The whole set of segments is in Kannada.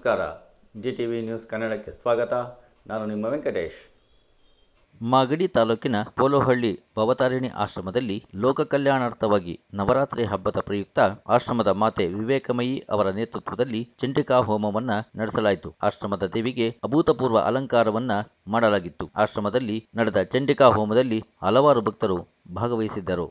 ನಮಸ್ಕಾರ ಜಿ ಟಿ ವಿ ನ್ಯೂಸ್ ಕನ್ನಡಕ್ಕೆ ಸ್ವಾಗತ ನಾನು ನಿಮ್ಮ ವೆಂಕಟೇಶ್ ಮಾಗಡಿ ತಾಲೂಕಿನ ಪೋಲೋಹಳ್ಳಿ ಭವತಾರಿಣಿ ಆಶ್ರಮದಲ್ಲಿ ಲೋಕ ಕಲ್ಯಾಣಾರ್ಥವಾಗಿ ನವರಾತ್ರಿ ಹಬ್ಬದ ಪ್ರಯುಕ್ತ ಆಶ್ರಮದ ಮಾತೆ ವಿವೇಕಮಯಿ ಅವರ ನೇತೃತ್ವದಲ್ಲಿ ಚಂಡಿಕಾ ಹೋಮವನ್ನ ನಡೆಸಲಾಯಿತು ಆಶ್ರಮದ ದೇವಿಗೆ ಅಭೂತಪೂರ್ವ ಅಲಂಕಾರವನ್ನ ಮಾಡಲಾಗಿತ್ತು ಆಶ್ರಮದಲ್ಲಿ ನಡೆದ ಚಂಡಿಕಾ ಹೋಮದಲ್ಲಿ ಹಲವಾರು ಭಕ್ತರು ಭಾಗವಹಿಸಿದ್ದರು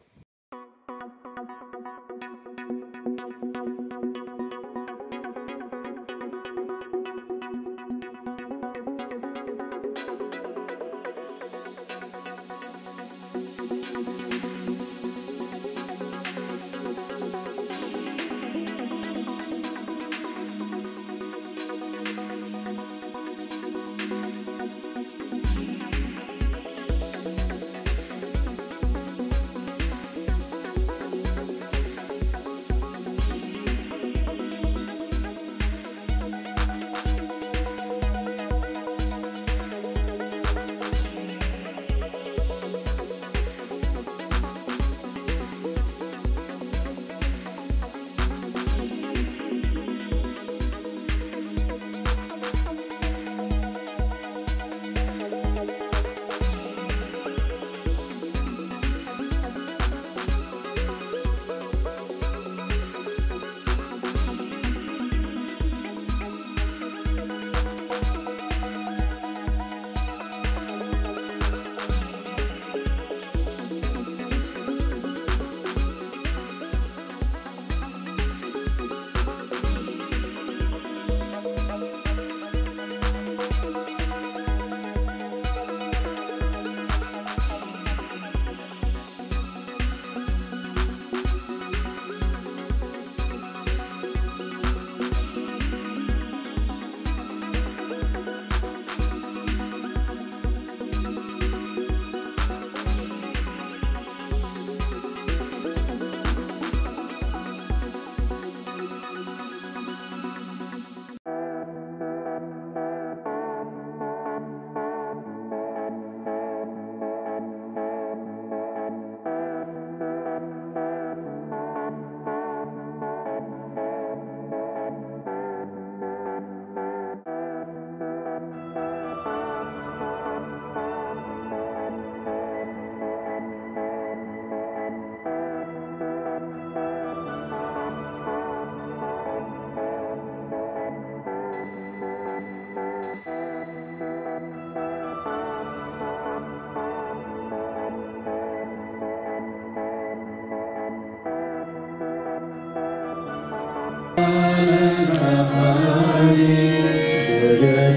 जय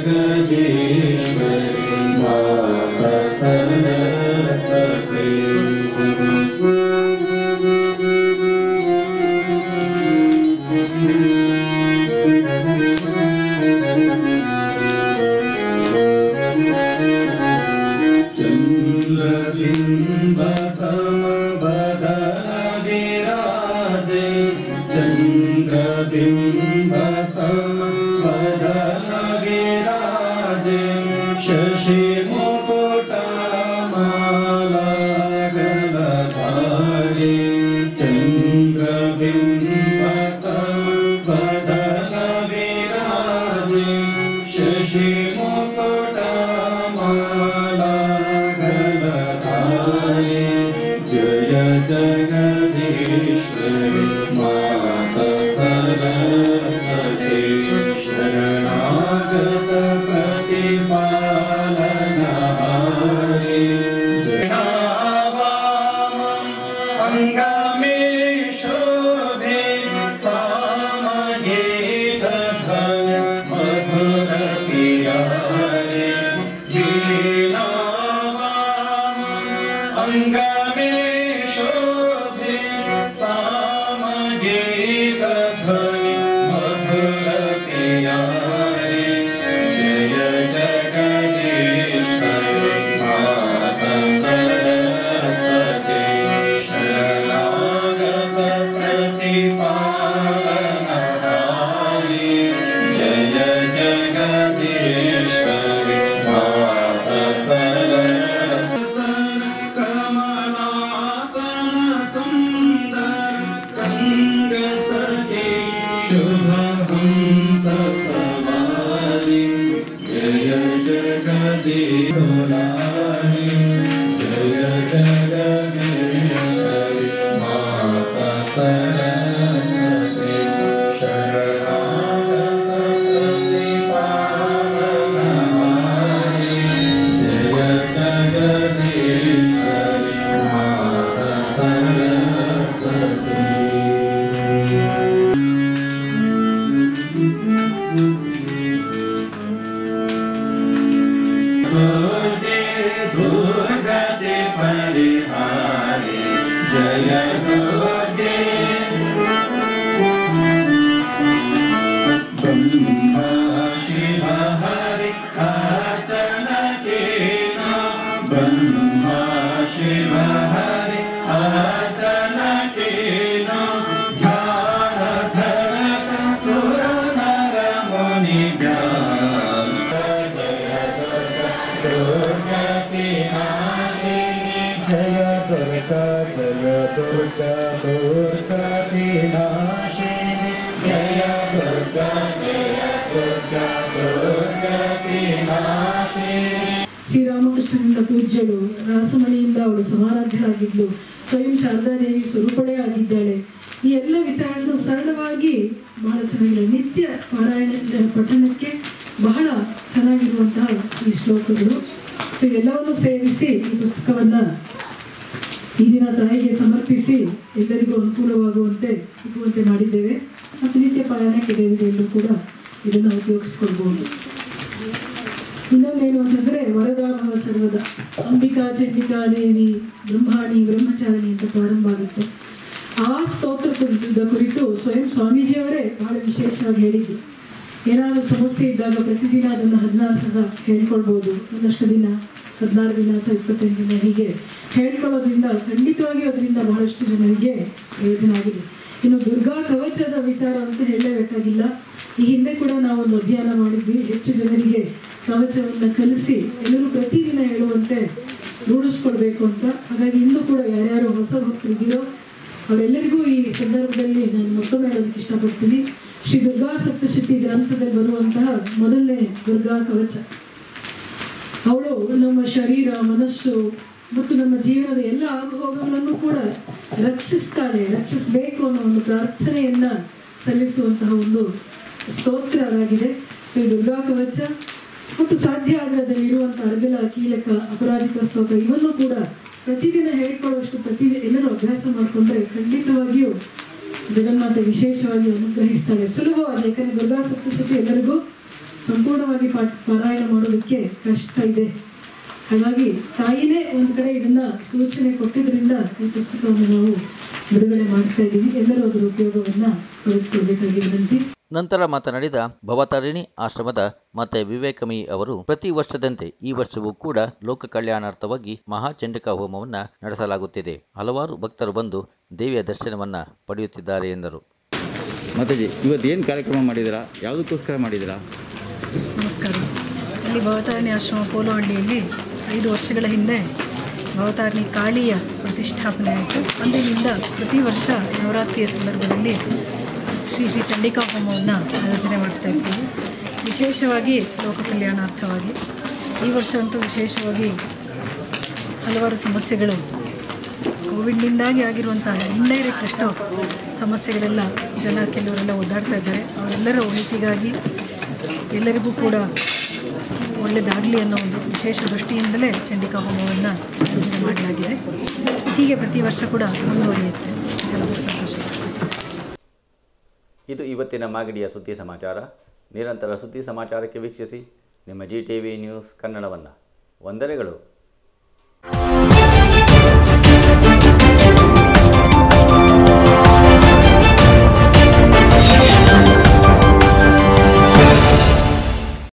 जगदीश्वर माता सरस्वती चन्द्रबिम्ब समवदन विराजे चन्द्रबिम्ब समवदन विराजे शशि मुकुटमाला गलधारे चन्द्रबिम्ब समवदन विराजे शशि मुकुटमाला गलधारे जय जगदीश्वरि माता सरस्वती शरणागत प्रतिपालनहारे जयावामम् अङ्गमे शोभे सामगीतधन मधुरपियारे लीलावामम् अङ्गमे शोभे सामगीतध्वनि मधुरपियारे जय जगदीश्वरि जगदीशोलानि जय जगदीश्वरि माता सरस्वती शरणागत प्रतिपावनहारि जय जगदीश्वरि माता सरस्वती दुर्गे दुर्गते परिहारे जय दुर्गे ब्रह्मा शिव हरि अर्चनकेन ब्रह्मा शिव हरि अर्चनकेन ध्यानधरत सुरनर मुनिभ्यः दुर्गति नाशिनी जय दुर्गा जय दुर्गा दुर्गति नाशिनी जय दुर्गा जय दुर्गा दुर्गति नाशिनी ಶ್ರೀರಾಮಕೃಷ್ಣನಿಂದ ಪೂಜ್ಯಳು ರಾಸಮಣಿಯಿಂದ ಅವಳು ಸಮಾರಾಧ್ಯಳಾಗಿದ್ಲು ಸ್ವಯಂ ಶಾರದಾದೇವಿ ಸ್ವರೂಪಳೇ ಆಗಿದ್ದಾಳೆ ಈ ಎಲ್ಲ ವಿಚಾರಗಳು ಸರಳವಾಗಿ ಬಹಳ ಚೆನ್ನಾಗಿದೆ ನಿತ್ಯ ಪಾರಾಯಣ ಪಠಣಕ್ಕೆ ಬಹಳ ಚೆನ್ನಾಗಿರುವಂತಹ ಈ ಶ್ಲೋಕಗಳು ಸೊ ಎಲ್ಲವನ್ನು ಸೇರಿಸಿ ಈ ಪುಸ್ತಕವನ್ನ ಈ ದಿನ ತಾಯಿಗೆ ಸಮರ್ಪಿಸಿ ಎಲ್ಲರಿಗೂ ಅನುಕೂಲವಾಗುವಂತೆ ಸಿಗುವಂತೆ ಮಾಡಿದ್ದೇವೆ ಮತ್ತು ನಿತ್ಯ ಪಾರಾಯಣಕ್ಕೆ ದೇವಿಗೆಲ್ಲರೂ ಕೂಡ ಇದನ್ನು ಉಪಯೋಗಿಸ್ಕೊಳ್ಬಹುದು ಇನ್ನೊಂದೇನು ಅಂತಂದ್ರೆ ವರದಾಭವ ಸರ್ವದ ಅಂಬಿಕಾ ಚಂಡಿಕಾ ದೇವಿ ಬ್ರಹ್ಮಾಣಿ ಬ್ರಹ್ಮಚಾರಿಣಿ ಅಂತ ಪ್ರಾರಂಭ ಆಗುತ್ತೆ ಆ ಸ್ತೋತ್ರ ಕುರಿತ ಕುರಿತು ಸ್ವಯಂ ಸ್ವಾಮೀಜಿಯವರೇ ಬಹಳ ವಿಶೇಷವಾಗಿ ಹೇಳಿದ್ರು ಏನಾದರೂ ಸಮಸ್ಯೆ ಇದ್ದಾಗ ಪ್ರತಿದಿನ ಅದನ್ನು ಹದಿನಾರು ಸಲ ಹೇಳ್ಕೊಳ್ಬೋದು ಒಂದಷ್ಟು ದಿನ ಹದಿನಾರು ದಿನ ಅಥವಾ ಇಪ್ಪತ್ತೆಂಟು ದಿನ ಹೀಗೆ ಹೇಳ್ಕೊಳ್ಳೋದ್ರಿಂದ ಖಂಡಿತವಾಗಿಯೂ ಅದರಿಂದ ಬಹಳಷ್ಟು ಜನರಿಗೆ ಪ್ರಯೋಜನ ಆಗಿದೆ ಇನ್ನು ದುರ್ಗಾ ಕವಚದ ವಿಚಾರ ಅಂತ ಹೇಳಲೇಬೇಕಾಗಿಲ್ಲ ಈ ಹಿಂದೆ ಕೂಡ ನಾವು ಒಂದು ಅಭಿಯಾನ ಮಾಡಿದ್ವಿ ಹೆಚ್ಚು ಜನರಿಗೆ ಕವಚವನ್ನು ಕಲಿಸಿ ಎಲ್ಲರೂ ಪ್ರತಿದಿನ ಹೇಳುವಂತೆ ರೂಢಿಸ್ಕೊಳ್ಬೇಕು ಅಂತ ಹಾಗಾಗಿ ಇಂದು ಕೂಡ ಯಾರ್ಯಾರು ಹೊಸ ಭಕ್ತರಿದ್ದೀರೋ ಅವರೆಲ್ಲರಿಗೂ ಈ ಸಂದರ್ಭದಲ್ಲಿ ನಾನು ಮತ್ತೊಮ್ಮೆ ಹೇಳೋದಕ್ಕೆ ಇಷ್ಟಪಡ್ತೀನಿ ಶ್ರೀ ದುರ್ಗಾ ಸಪ್ತಶತಿ ಗ್ರಂಥದಲ್ಲಿ ಬರುವಂತಹ ಮೊದಲನೇ ದುರ್ಗಾ ಕವಚ ಅವಳು ನಮ್ಮ ಶರೀರ ಮನಸ್ಸು ಮತ್ತು ನಮ್ಮ ಜೀವನದ ಎಲ್ಲ ಆಗುಹೋಗುಗಳನ್ನು ಕೂಡ ರಕ್ಷಿಸ್ತಾಳೆ ರಕ್ಷಿಸಬೇಕು ಅನ್ನೋ ಒಂದು ಪ್ರಾರ್ಥನೆಯನ್ನ ಸಲ್ಲಿಸುವಂತಹ ಒಂದು ಸ್ತೋತ್ರ ಅದಾಗಿದೆ ಸೊ ಈ ದುರ್ಗಾ ಕವಚ ಮತ್ತು ಸಾಧ್ಯ ಆದರೆ ಅದರಲ್ಲಿ ಇರುವಂತಹ ಅರ್ಗಲ ಕೀಲಕ ಅಪರಾಜಿತ ಸ್ತೋತ್ರ ಇವನ್ನು ಕೂಡ ಪ್ರತಿದಿನ ಹೇಳ್ಕೊಳ್ಳುವಷ್ಟು ಪ್ರತಿದಿನ ಎಲ್ಲರೂ ಅಭ್ಯಾಸ ಮಾಡಿಕೊಂಡ್ರೆ ಖಂಡಿತವಾಗಿಯೂ ಜಗನ್ಮಾತೆ ವಿಶೇಷವಾಗಿ ಅನುಗ್ರಹಿಸ್ತಾಳೆ ಸುಲಭವಾಗಿ ಯಾಕಂದ್ರೆ ದುರ್ಗಾ ಸಪ್ತಶತಿ ಎಲ್ಲರಿಗೂ ಸಂಪೂರ್ಣವಾಗಿ ಪಾಠ ಪಾರಾಯಣ ಮಾಡೋದಕ್ಕೆ ಕಷ್ಟ ಇದೆ ಹಾಗಾಗಿ ತಾಯಿನೇ ಒಂದು ಕಡೆ ಇದನ್ನ ಸೂಚನೆ ಕೊಟ್ಟಿದ್ರಿಂದ ಈ ಪುಸ್ತಕವನ್ನು ನಾವು ಬಿಡುಗಡೆ ಮಾಡ್ತಾ ಇದ್ದೀವಿ ಎಲ್ಲರೂ ಅದರ ಉಪಯೋಗವನ್ನ ಪಡೆದುಕೊಳ್ಬೇಕಾಗಿ ವಿನಂತಿ ನಂತರ ಮಾತನಾಡಿದ ಭವತಾರಿಣಿ ಆಶ್ರಮದ ಮತ್ತೆ ವಿವೇಕಮಯಿ ಅವರು ಪ್ರತಿ ವರ್ಷದಂತೆ ಈ ವರ್ಷವೂ ಕೂಡ ಲೋಕ ಕಲ್ಯಾಣಾರ್ಥವಾಗಿ ಮಹಾಚಂಡಿಕಾ ಹೋಮವನ್ನ ನಡೆಸಲಾಗುತ್ತಿದೆ ಹಲವಾರು ಭಕ್ತರು ಬಂದು ದೇವಿಯ ದರ್ಶನವನ್ನ ಪಡೆಯುತ್ತಿದ್ದಾರೆ ಎಂದರು ಮಾತಾಜಿ ಇವತ್ತು ಏನು ಕಾರ್ಯಕ್ರಮ ಮಾಡಿದ್ದೀರಾ ಯಾವುದಕ್ಕೋಸ್ಕರ ಮಾಡಿದ್ದೀರಾ ನಮಸ್ಕಾರ ಇಲ್ಲಿ ಭವತಾರಿಣಿ ಆಶ್ರಮ ಪೋಲೋಹಳ್ಳಿಯಲ್ಲಿ ಐದು ವರ್ಷಗಳ ಹಿಂದೆ ಭವತಾರಿಣಿ ಕಾಳಿಯ ಪ್ರತಿಷ್ಠಾಪನೆ ಆಯಿತು ಅಂದಿನಿಂದ ಪ್ರತಿ ವರ್ಷ ನವರಾತ್ರಿಯ ಸಂದರ್ಭದಲ್ಲಿ ಶ್ರೀ ಶ್ರೀ ಚಂಡಿಕಾ ಹೋಮವನ್ನು ಆಯೋಜನೆ ಮಾಡ್ತಾ ಇರ್ತೀವಿ ವಿಶೇಷವಾಗಿ ಲೋಕ ಕಲ್ಯಾಣಾರ್ಥವಾಗಿ ಈ ವರ್ಷ ಅಂತೂ ವಿಶೇಷವಾಗಿ ಹಲವಾರು ಸಮಸ್ಯೆಗಳು ಕೋವಿಡ್ನಿಂದಾಗಿ ಆಗಿರುವಂಥ ಇಂಡೈರೆಕ್ಟ್ ಎಷ್ಟೋ ಸಮಸ್ಯೆಗಳೆಲ್ಲ ಜನ ಕೆಲವರೆಲ್ಲ ಒದ್ದಾಡ್ತಾ ಇದ್ದಾರೆ ಅವರೆಲ್ಲರ ಒಳಿತಿಗಾಗಿ ಎಲ್ಲರಿಗೂ ಕೂಡ ಒಳ್ಳೆಯದಾಗಲಿ ಅನ್ನೋ ಒಂದು ವಿಶೇಷ ದೃಷ್ಟಿಯಿಂದಲೇ ಚಂಡಿಕಾ ಹೋಮವನ್ನು ಆಯೋಜನೆ ಮಾಡಲಾಗಿದೆ ಹೀಗೆ ಪ್ರತಿ ವರ್ಷ ಕೂಡ ಮುಂದುವರಿಯುತ್ತೆ ಎಲ್ಲರಿಗೂ ಸಂತೋಷ ಇದು ಇವತ್ತಿನ ಮಾಗಡಿಯ ಸುದ್ದಿ ಸಮಾಚಾರ ನಿರಂತರ ಸುದ್ದಿ ಸಮಾಚಾರಕ್ಕೆ ವೀಕ್ಷಿಸಿ ನಿಮ್ಮ ಜಿ ಟಿ ವಿ ನ್ಯೂಸ್ ಕನ್ನಡವನ್ನು ವಂದನೆಗಳು